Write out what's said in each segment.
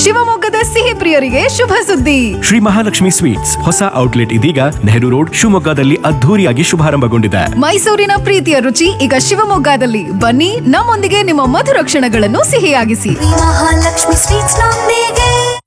ಶಿವಮೊಗ್ಗದ ಸಿಹಿ ಪ್ರಿಯರಿಗೆ ಶುಭ ಸುದ್ದಿ ಶ್ರೀ ಮಹಾಲಕ್ಷ್ಮಿ ಸ್ವೀಟ್ಸ್ ಹೊಸ ಔಟ್ಲೆಟ್ ಇದೀಗ ನೆಹರು ರೋಡ್ ಶಿವಮೊಗ್ಗದಲ್ಲಿ ಅದ್ಧೂರಿಯಾಗಿ ಶುಭಾರಂಭಗೊಂಡಿದೆ ಮೈಸೂರಿನ ಪ್ರೀತಿಯ ರುಚಿ ಈಗ ಶಿವಮೊಗ್ಗದಲ್ಲಿ ಬನ್ನಿ ನಮ್ಮೊಂದಿಗೆ ನಿಮ್ಮ ಮಧುರ ಕ್ಷಣಗಳನ್ನು ಸಿಹಿಯಾಗಿಸಿ ಮಹಾಲಕ್ಷ್ಮಿ ಸ್ವೀಟ್ಸ್ ನೊಂದಿಗೆ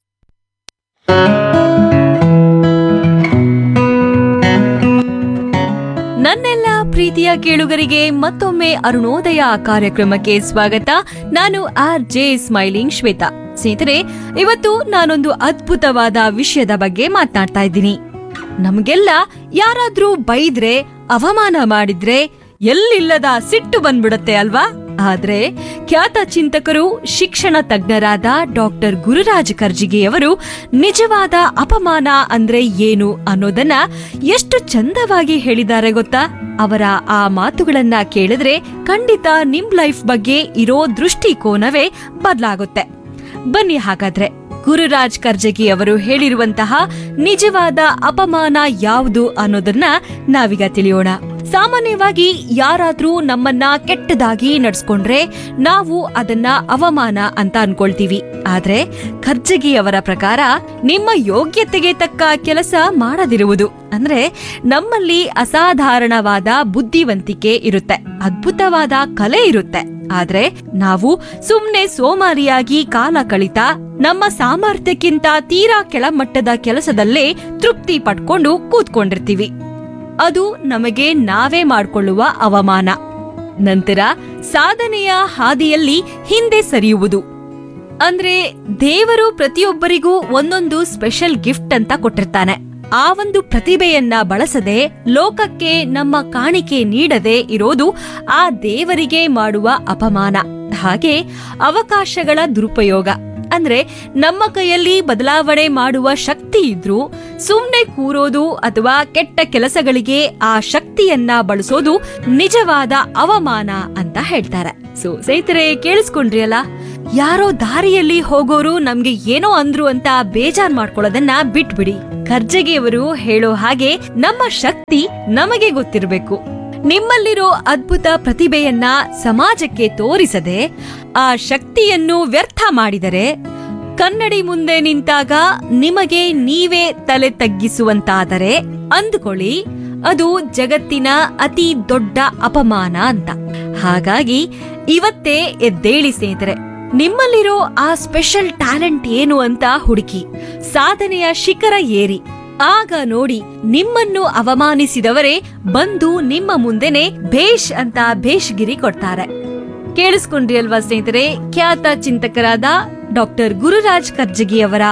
ನನ್ನೆಲ್ಲ ಪ್ರೀತಿಯ ಕೇಳುಗರಿಗೆ ಮತ್ತೊಮ್ಮೆ ಅರುಣೋದಯ ಕಾರ್ಯಕ್ರಮಕ್ಕೆ ಸ್ವಾಗತ ನಾನು ಆರ್ ಜೆ ಸ್ಮೈಲಿಂಗ್ ಶ್ವೇತಾ ಸ್ನೇಹಿತರೆ ಇವತ್ತು ನಾನೊಂದು ಅದ್ಭುತವಾದ ವಿಷಯದ ಬಗ್ಗೆ ಮಾತನಾಡ್ತಾ ಇದ್ದೀನಿ ನಮ್ಗೆಲ್ಲ ಯಾರಾದ್ರೂ ಬೈದ್ರೆ ಅವಮಾನ ಮಾಡಿದ್ರೆ ಎಲ್ಲಿಲ್ಲದ ಸಿಟ್ಟು ಬಂದ್ಬಿಡತ್ತೆ ಅಲ್ವಾ ಆದ್ರೆ ಖ್ಯಾತ ಚಿಂತಕರು ಶಿಕ್ಷಣ ತಜ್ಞರಾದ ಡಾಕ್ಟರ್ ಗುರುರಾಜ್ ಕರ್ಜಿಗಿಯವರು ನಿಜವಾದ ಅಪಮಾನ ಅಂದ್ರೆ ಏನು ಅನ್ನೋದನ್ನ ಎಷ್ಟು ಚಂದವಾಗಿ ಹೇಳಿದ್ದಾರೆ ಗೊತ್ತಾ ಅವರ ಆ ಮಾತುಗಳನ್ನ ಕೇಳಿದ್ರೆ ಖಂಡಿತ ನಿಮ್ ಲೈಫ್ ಬಗ್ಗೆ ಇರೋ ದೃಷ್ಟಿಕೋನವೇ ಬದಲಾಗುತ್ತೆ ಬನ್ನಿ ಹಾಗಾದ್ರೆ ಗುರುರಾಜ್ ಕರ್ಜಗಿ ಅವರು ಹೇಳಿರುವಂತಹ ನಿಜವಾದ ಅಪಮಾನ ಯಾವುದು ಅನ್ನೋದನ್ನ ನಾವೀಗ ತಿಳಿಯೋಣ ಸಾಮಾನ್ಯವಾಗಿ ಯಾರಾದ್ರೂ ನಮ್ಮನ್ನ ಕೆಟ್ಟದಾಗಿ ನಡ್ಸ್ಕೊಂಡ್ರೆ ನಾವು ಅದನ್ನ ಅವಮಾನ ಅಂತ ಅನ್ಕೊಳ್ತೀವಿ ಆದ್ರೆ ಖರ್ಜಗಿ ಅವರ ಪ್ರಕಾರ ನಿಮ್ಮ ಯೋಗ್ಯತೆಗೆ ತಕ್ಕ ಕೆಲಸ ಮಾಡದಿರುವುದು ಅಂದ್ರೆ ನಮ್ಮಲ್ಲಿ ಅಸಾಧಾರಣವಾದ ಬುದ್ಧಿವಂತಿಕೆ ಇರುತ್ತೆ ಅದ್ಭುತವಾದ ಕಲೆ ಇರುತ್ತೆ ಆದ್ರೆ ನಾವು ಸುಮ್ನೆ ಸೋಮಾರಿಯಾಗಿ ಕಾಲ ಕಳಿತ ನಮ್ಮ ಸಾಮರ್ಥ್ಯಕ್ಕಿಂತ ತೀರಾ ಕೆಳಮಟ್ಟದ ಕೆಲಸದಲ್ಲೇ ತೃಪ್ತಿ ಪಡ್ಕೊಂಡು ಕೂತ್ಕೊಂಡಿರ್ತೀವಿ ಅದು ನಮಗೆ ನಾವೇ ಮಾಡಿಕೊಳ್ಳುವ ಅವಮಾನ ನಂತರ ಸಾಧನೆಯ ಹಾದಿಯಲ್ಲಿ ಹಿಂದೆ ಸರಿಯುವುದು ಅಂದ್ರೆ ದೇವರು ಪ್ರತಿಯೊಬ್ಬರಿಗೂ ಒಂದೊಂದು ಸ್ಪೆಷಲ್ ಗಿಫ್ಟ್ ಅಂತ ಕೊಟ್ಟಿರ್ತಾನೆ ಆ ಒಂದು ಪ್ರತಿಭೆಯನ್ನ ಬಳಸದೆ ಲೋಕಕ್ಕೆ ನಮ್ಮ ಕಾಣಿಕೆ ನೀಡದೆ ಇರೋದು ಆ ದೇವರಿಗೆ ಮಾಡುವ ಅಪಮಾನ ಹಾಗೆ ಅವಕಾಶಗಳ ದುರುಪಯೋಗ ಅಂದ್ರೆ ನಮ್ಮ ಕೈಯಲ್ಲಿ ಬದಲಾವಣೆ ಮಾಡುವ ಶಕ್ತಿ ಇದ್ರೂ ಸುಮ್ನೆ ಕೂರೋದು ಅಥವಾ ಕೆಟ್ಟ ಕೆಲಸಗಳಿಗೆ ಆ ಶಕ್ತಿಯನ್ನ ಬಳಸೋದು ನಿಜವಾದ ಅವಮಾನ ಅಂತ ಹೇಳ್ತಾರೆ ಸೊ ಸ್ನೇಹಿತರೆ ಕೇಳಿಸ್ಕೊಂಡ್ರಿ ಅಲ್ಲ ಯಾರೋ ದಾರಿಯಲ್ಲಿ ಹೋಗೋರು ನಮ್ಗೆ ಏನೋ ಅಂದ್ರು ಅಂತ ಬೇಜಾರ್ ಮಾಡ್ಕೊಳ್ಳೋದನ್ನ ಬಿಟ್ಬಿಡಿ ಖರ್ಜಗಿಯವರು ಹೇಳೋ ಹಾಗೆ ನಮ್ಮ ಶಕ್ತಿ ನಮಗೆ ಗೊತ್ತಿರಬೇಕು ನಿಮ್ಮಲ್ಲಿರೋ ಅದ್ಭುತ ಪ್ರತಿಭೆಯನ್ನ ಸಮಾಜಕ್ಕೆ ತೋರಿಸದೆ ಆ ಶಕ್ತಿಯನ್ನು ವ್ಯರ್ಥ ಮಾಡಿದರೆ ಕನ್ನಡಿ ಮುಂದೆ ನಿಂತಾಗ ನಿಮಗೆ ನೀವೇ ತಲೆ ತಗ್ಗಿಸುವಂತಾದರೆ ಅಂದುಕೊಳ್ಳಿ ಅದು ಜಗತ್ತಿನ ಅತಿ ದೊಡ್ಡ ಅಪಮಾನ ಅಂತ ಹಾಗಾಗಿ ಇವತ್ತೇ ಎದ್ದೇಳಿ ಸ್ನೇಹಿತರೆ ನಿಮ್ಮಲ್ಲಿರೋ ಆ ಸ್ಪೆಷಲ್ ಟ್ಯಾಲೆಂಟ್ ಏನು ಅಂತ ಹುಡುಕಿ ಸಾಧನೆಯ ಶಿಖರ ಏರಿ ಆಗ ನೋಡಿ ನಿಮ್ಮನ್ನು ಅವಮಾನಿಸಿದವರೇ ಬಂದು ನಿಮ್ಮ ಮುಂದೆನೆ ಭೇಷ್ ಅಂತ ಭೇಷ್ಗಿರಿ ಕೊಡ್ತಾರೆ ಕೇಳಿಸ್ಕೊಂಡ್ರಿ ಅಲ್ವಾ ಸ್ನೇಹಿತರೆ ಖ್ಯಾತ ಚಿಂತಕರಾದ ಡಾಕ್ಟರ್ ಗುರುರಾಜ್ ಕರ್ಜಗಿ ಅವರ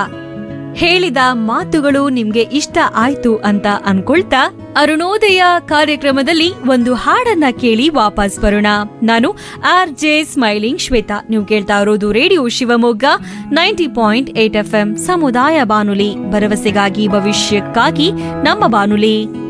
ಹೇಳಿದ ಮಾತುಗಳು ನಿಮ್ಗೆ ಇಷ್ಟ ಆಯ್ತು ಅಂತ ಅನ್ಕೊಳ್ತಾ ಅರುಣೋದಯ ಕಾರ್ಯಕ್ರಮದಲ್ಲಿ ಒಂದು ಹಾಡನ್ನ ಕೇಳಿ ವಾಪಸ್ ಬರೋಣ ನಾನು ಆರ್ ಜೆ ಸ್ಮೈಲಿಂಗ್ ಶ್ವೇತಾ ನೀವು ಕೇಳ್ತಾ ಇರೋದು radio Shivamogga ninety point eight F ಸಮುದಾಯ ಬಾನುಲಿ ಭರವಸೆಗಾಗಿ ಭವಿಷ್ಯಕ್ಕಾಗಿ ನಮ್ಮ ಬಾನುಲಿ